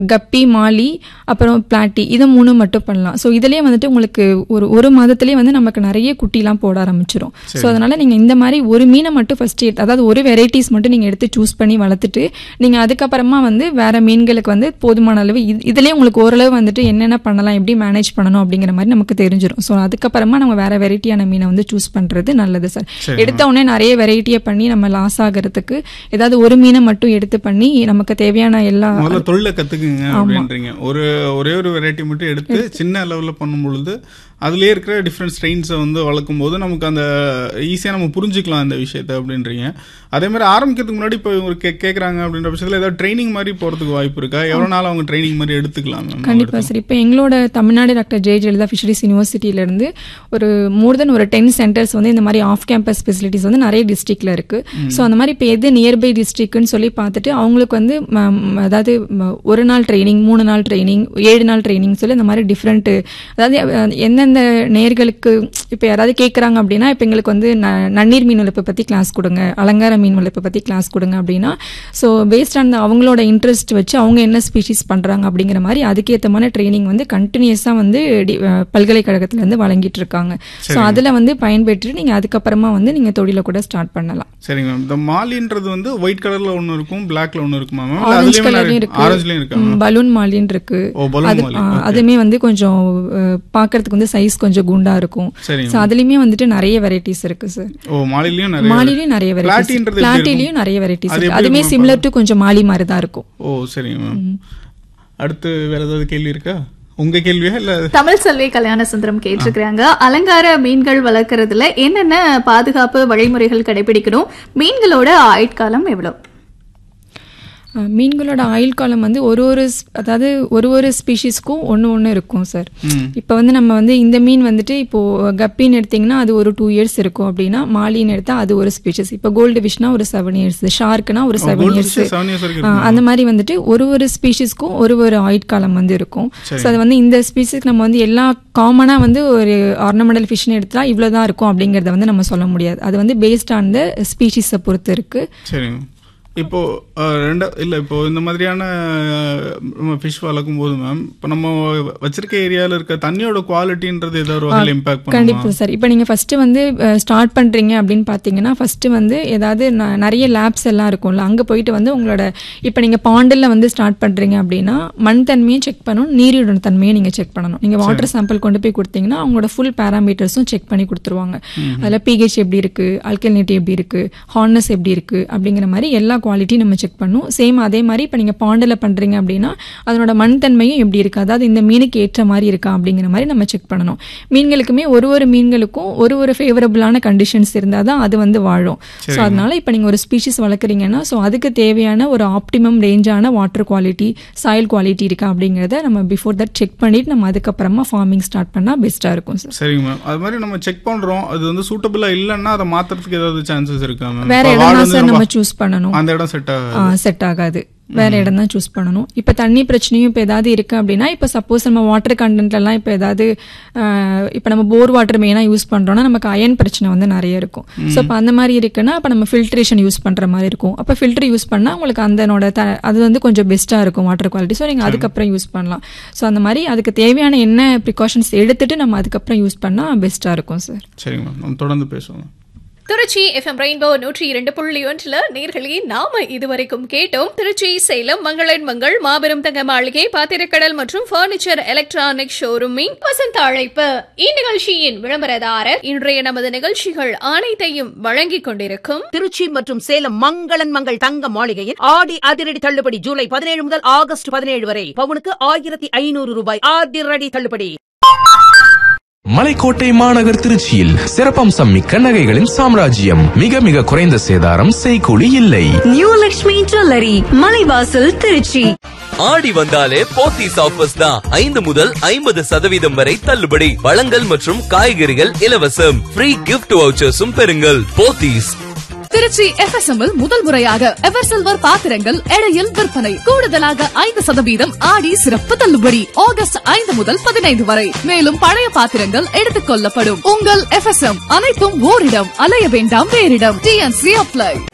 கப்பி மாலி அப்புறம் பிளாட்டி இதை மூணு மட்டும் பண்ணலாம் ஸோ இதுலேயே வந்துட்டு உங்களுக்கு ஒரு ஒரு மாதத்துலேயே வந்து நமக்கு நிறைய குட்டிலாம் போட ஆரம்பிச்சிரும் ஸோ அதனால நீங்கள் இந்த மாதிரி ஒரு மீனை மட்டும் ஃபர்ஸ்ட் அதாவது ஒரு வெரைட்டிஸ் மட்டும் நீங்கள் எடுத்து சூஸ் பண்ணி வளர்த்துட்டு நீங்கள் அதுக்கப்புறமா வந்து வேற மீன்களுக்கு வந்து போதுமான அளவு இது இதுலேயே உங்களுக்கு ஓரளவு வந்துட்டு என்னென்ன பண்ணலாம் எப்படி மேனேஜ் பண்ணணும் அப்படிங்கிற மாதிரி நமக்கு தெரிஞ்சிடும் ஸோ அதுக்கப்புறமா நம்ம வேற வெரைட்டியான மீனை வந்து சூஸ் பண்ணுறது நல்லது சார் எடுத்த உடனே நிறைய வெரைட்டியை பண்ணி நம்ம லாஸ் ஆகிறதுக்கு ஏதாவது ஒரு மீனை மட்டும் எடுத்து பண்ணி நமக்கு தேவையான எல்லா முதல்ல தொழிலை கத்துக்குங்க அப்படின்றீங்க ஒரு ஒரே ஒரு வெரைட்டி மட்டும் எடுத்து சின்ன லெவல்ல பண்ணும் பொழுது அதுலயே இருக்கிற டிஃப்ரெண்ட் ஸ்ட்ரெயின்ஸை வந்து வளர்க்கும் போது நமக்கு அந்த ஈஸியா நம்ம புரிஞ்சுக்கலாம் அந்த விஷயத்த அப்படின்றீங்க அதே மாதிரி ஆரம்பிக்கிறதுக்கு முன்னாடி இப்போ இவங்க கே கேட்குறாங்க அப்படின்ற பட்சத்தில் ஏதாவது ட்ரைனிங் மாதிரி போறதுக்கு வாய்ப்பு இருக்கா எவ்வளவு நாள் அவங்க ட்ரைனிங் மாதிரி எடுத்துக்கலாம் மேம் கண்டிப்பா சார் இப்போ எங்களோட தமிழ்நாடு டாக்டர் ஜெய ஜெயலலிதா ஃபிஷரிஸ் யூனிவர்சிட்டியில இருந்து ஒரு மோர் தென் ஒரு டென் சென்டர்ஸ் வந்து இந்த மாதிரி ஆஃப் கேம்பஸ் ஃபெசிலிட்டிஸ் வந்து நிறைய டிஸ்ட்ரிக்ட்ல இருக்கு ஸோ அந்த மாதிரி இப்போ எது நியர்பை டிஸ்ட்ரிக்ட்னு சொல்லி பார்த்துட்டு அவங்களுக்கு வந்து ம, ம், அதாவது ம, ஒரு நாள் ட்ரைனிங் மூணு நாள் ட்ரைனிங் ஏழு நாள் ட்ரைனிங் சொல்லி இந்த மாதிரி டிஃப்ரெண்ட் அதாவது அஹ், எந்தெந்த நேர்களுக்கு இப்போ யாராவது கேட்குறாங்க அப்படின்னா இப்போ எங்களுக்கு வந்து ந- நன்னீர் மீன் வளர்ப்பு பற்றி கிளாஸ் கொடுங்க அலங்கார மீன் வளர்ப்பு பற்றி கிளாஸ் கொடுங்க அப்படின்னா ஸோ பேஸ்ட் ஆன் அவங்களோட இன்ட்ரெஸ்ட் வச்சு அவங்க என்ன ஸ்பீஷீஸ் பண்ணுறாங்க அப்படிங்கிற மாதிரி அதுக்கேற்ற மாதிரி ட்ரைனிங் வந்து கண்டினியூஸாக வந்து டி- அஹ் பல்கலைக்கழகத்துல இருந்து வழங்கிட்டு இருக்காங்க ஸோ அதில் வந்து பயன்பெற்று நீங்கள் அதுக்கப்புறமா வந்து நீங்கள் தொழிலை கூட ஸ்டார்ட் பண்ணலாம் சரிங்க மேம் இந்த மாலின்றது வந்து ஒயிட் கலர்ல ஒன்னு இருக்கும் பிளாக்ல ஒன்னு இருக்குமா மேம் ஆரஞ்சு கலர்லயும் இருக்கு ஆரஞ்சுலயும் இருக்கா ம், பலூன் மாலின் இருக்கு ஓ பலூன் அது மாலி ஆ, அதுமே வந்து கொஞ்சம் அஹ், பார்க்கறதுக்கு வந்து சைஸ் கொஞ்சம் குண்டா இருக்கும் சரிங்க ஸோ அதுலயுமே வந்துட்டு நிறைய வெரைட்டிஸ் இருக்கு சார் ஓ மாலிலையும் நிறைய மாலிலையும் நிறைய வெரைட்டிஸ் பிளாட்டின்றது எப்படி பிளாட்டிலையும் நிறைய வெரைட்டிஸ் அது இருக்கு எப்படி அதுமே இருக்கும் சிமிலர் டு கொஞ்சம் மாலி மாதிரி தான் இருக்கும் ஓ சரிங்க மேம் அடுத்து வேற ஏதாவது கேள்வி இருக்கா உங்க கேள்வியா இல்ல தமிழ் செல்வி கல்யாண சுந்தரம் கேட்டிருக்கிறாங்க அலங்கார மீன்கள் வளர்க்கறதுல என்னென்ன பாதுகாப்பு வழிமுறைகள் கடைபிடிக்கணும் மீன்களோட ஆயுட்காலம் எவ்வளவு அஹ், மீன்களோட ஆயுள் காலம் வந்து ஒரு ஒரு ஸ்- அதாவது ஒரு ஒரு ஸ்பீஷீஸ்க்கும் ஒன்று ஒன்று இருக்கும் சார் ம். இப்போ வந்து நம்ம வந்து இந்த மீன் வந்துட்டு இப்போ கப்பின்னு எடுத்தீங்கன்னா அது ஒரு டூ இயர்ஸ் இருக்கும் அப்படின்னா மாலின்னு எடுத்தா அது ஒரு ஸ்பீஷஸ் இப்போ கோல்டு ஃபிஷ்னா ஒரு செவன் இயர்ஸ் ஷார்க்னா ஒரு seven gold years fish seven years வரைக்கும் இருக்குமா? அந்த மாதிரி வந்துட்டு ஒரு ஒரு ஸ்பீஷீஸ்க்கும் ஒரு ஒரு ஆயுட்காலம் வந்து இருக்கும் ஸோ அது வந்து இந்த ஸ்பீஷஸ்க்கு நம்ம வந்து எல்லா காமனாக வந்து ஒரு ஆர்னமெண்டல் ஃபிஷ்னு எடுத்தா இவ்வளோதான் இருக்கும் அப்படிங்கிறத வந்து நம்ம சொல்ல முடியாது அது வந்து பேஸ்ட் ஆன் த ஸ்பீஷீஸை பொறுத்து இருக்கு சரிங்க இப்போ அஹ், ரெண்டா இல்ல இப்போ இந்த மாதிரியான ஃபிஷ் வளர்க்கும் போது மேம் இப்போ நம்ம வச்சிருக்க ஏரியால இருக்க தண்ணியோட குவாலிட்டின்றது ஏதாவது ஒரு வகையில் இம்பாக்ட் பண்ணுமா கண்டிப்பா சார் இப்போ நீங்க ஃபர்ஸ்ட் வந்து ஸ்டார்ட் பண்றீங்க அப்படின்னு பாத்தீங்கன்னா ஃபர்ஸ்ட் வந்து ஏதாவது ந- நிறைய லேப்ஸ் எல்லாம் இருக்கும்ல அங்க போயிட்டு வந்து உங்களோட இப்போ நீங்க பாண்டில் வந்து ஸ்டார்ட் பண்றீங்க அப்படின்னா மண் தன்மையை செக் பண்ணணும் நீரோட தன்மையை நீங்க செக் பண்ணணும் நீங்க வாட்டர் சாம்பிள் கொண்டு போய் கொடுத்தீங்கன்னா அவங்களோட ஃபுல் பேராமீட்டர்ஸும் செக் பண்ணி கொடுத்துருவாங்க அதுல பிஹெச் எப்படி இருக்கு ஆல்கலினிட்டி எப்படி இருக்கு ஹார்னஸ் எப்படி இருக்கு அப்படிங்கிற மாதிரி எல்லா குவாலிட்டியும் நம்ம செக் பண்ணும் சேம் அதே மாதிரி இப்போ நீங்க பாண்டில் பண்றீங்க அப்படின்னா அதனோட மண் தன்மையும் எப்படி இருக்கு அதாவது இந்த மீனுக்கு ஏற்ற மாதிரி இருக்கா அப்படிங்கிற மாதிரி நம்ம செக் பண்ணணும் மீன்களுக்குமே ஒரு ஒரு மீன்களுக்கும் ஒரு ஒரு ஃபேவரபிளான கண்டிஷன்ஸ் இருந்தால் தான் அது வந்து வாழும் ஸோ அதனால இப்போ நீங்கள் ஒரு ஸ்பீஷிஸ் வளர்க்குறீங்கன்னா ஸோ அதுக்கு தேவையான ஒரு ஆப்டிமம் ரேஞ்சான வாட்டர் குவாலிட்டி சாயில் குவாலிட்டி இருக்கா அப்படிங்கிறத நம்ம பிஃபோர் தட் செக் பண்ணிட்டு நம்ம அதுக்கப்புறமா ஃபார்மிங் ஸ்டார்ட் பண்ணால் பெஸ்ட்டாக இருக்கும் சார் சரிங்க மேம் அது மாதிரி நம்ம செக் பண்றோம் அது வந்து சூட்டபிளா இல்லைன்னா அதை மாத்துறதுக்கு ஏதாவது சான்சஸ் இருக்கா மேம் வேற இடம் தான் சார் நம்ம சூஸ் பண்ணணும் அந்த இடம் செட் ஆகாது செட் ஆகாது வேற இடம் தான் சூஸ் பண்ணணும் இப்போ தண்ணி பிரச்சனையும் இப்போ ஏதாவது இருக்கு அப்படின்னா இப்போ சப்போஸ் நம்ம வாட்டர் கண்டென்ட்லாம் இப்போ ஏதாவது இப்போ நம்ம போர் வாட்டர் மெயினாக யூஸ் பண்றோம்னா நமக்கு அயன் பிரச்சனை வந்து நிறைய இருக்கும் ஸோ இப்போ அந்த மாதிரி இருக்குன்னா அப்போ நம்ம ஃபில்ட்ரேஷன் யூஸ் பண்ற மாதிரி இருக்கும் அப்போ ஃபில்டர் யூஸ் பண்ணா உங்களுக்கு அந்தனோட த அது வந்து கொஞ்சம் பெஸ்ட்டாக இருக்கும் வாட்டர் குவாலிட்டி ஸோ நீங்கள் அதுக்கப்புறம் யூஸ் பண்ணலாம் ஸோ அந்த மாதிரி அதுக்கு தேவையான என்ன ப்ரிகாஷன்ஸ் எடுத்துட்டு நம்ம அதுக்கப்புறம் யூஸ் பண்ணா பெஸ்ட்டாக இருக்கும் சார் சரிங்க மேம் நம்ம தொடர்ந்து பேசுவோம் திருச்சி எஃப்எம் ரெயின்போ நூற்றி இரண்டு புள்ளி ஒன்றுல நேர்களே நாம இதுவரைக்கும் கேட்டோம் திருச்சி சேலம் மங்களன் மங்கள் மாபெரும் தங்க மாளிகை பாத்திரக்கடல் மற்றும் பர்னிச்சர் எலக்ட்ரானிக் ஷோரூமின் வசந்த அழைப்பு இந்நிகழ்ச்சியின் விளம்பரதாரர் இன்றைய நமது நிகழ்ச்சிகள் அனைத்தையும் வழங்கிக் கொண்டிருக்கும் திருச்சி மற்றும் சேலம் மங்களன் மங்கள் தங்க மாளிகையில் ஆடி அதிரடி தள்ளுபடி ஜூலை பதினேழு முதல் ஆகஸ்ட் பதினேழு வரை பவுனுக்கு ஆயிரத்தி ஐநூறு ரூபாய் அதிரடி தள்ளுபடி மலைக்கோட்டை மாநகர் திருச்சியில் சிறப்பம்சம் மிக்க நகைகளின் சாம்ராஜ்யம் மிக மிக குறைந்த சேதாரம் செய்கூலி இல்லை நியூ லக்ஷ்மி ஜுவல்லரி மலைவாசல் திருச்சி ஆடி வந்தாலே போத்தீஸ் ஆஃபர்ஸ் தான் ஐந்து முதல் ஐம்பது சதவீதம் வரை தள்ளுபடி பழங்கள் மற்றும் காய்கறிகள் இலவசம் ஃப்ரீ கிஃப்ட் வவுச்சர்ஸும் பெறுங்கள் போத்தீஸ் திருச்சி எஃப்எஸ்எம் முதல் முறையாக எவர் சில்வர் பாத்திரங்கள் எடையில் விற்பனை கூடுதலாக ஐந்து சதவீதம் ஆடி சிறப்பு தள்ளுபடி ஆகஸ்ட் ஐந்து முதல் பதினைந்து வரை மேலும் பழைய பாத்திரங்கள் எடுத்துக் கொள்ளப்படும் உங்கள் எஃப்எஸ்எம் அனைத்தும் ஓரிடம் அலைய வேண்டாம் வேறிடம் டிஎன்சி அப்ளை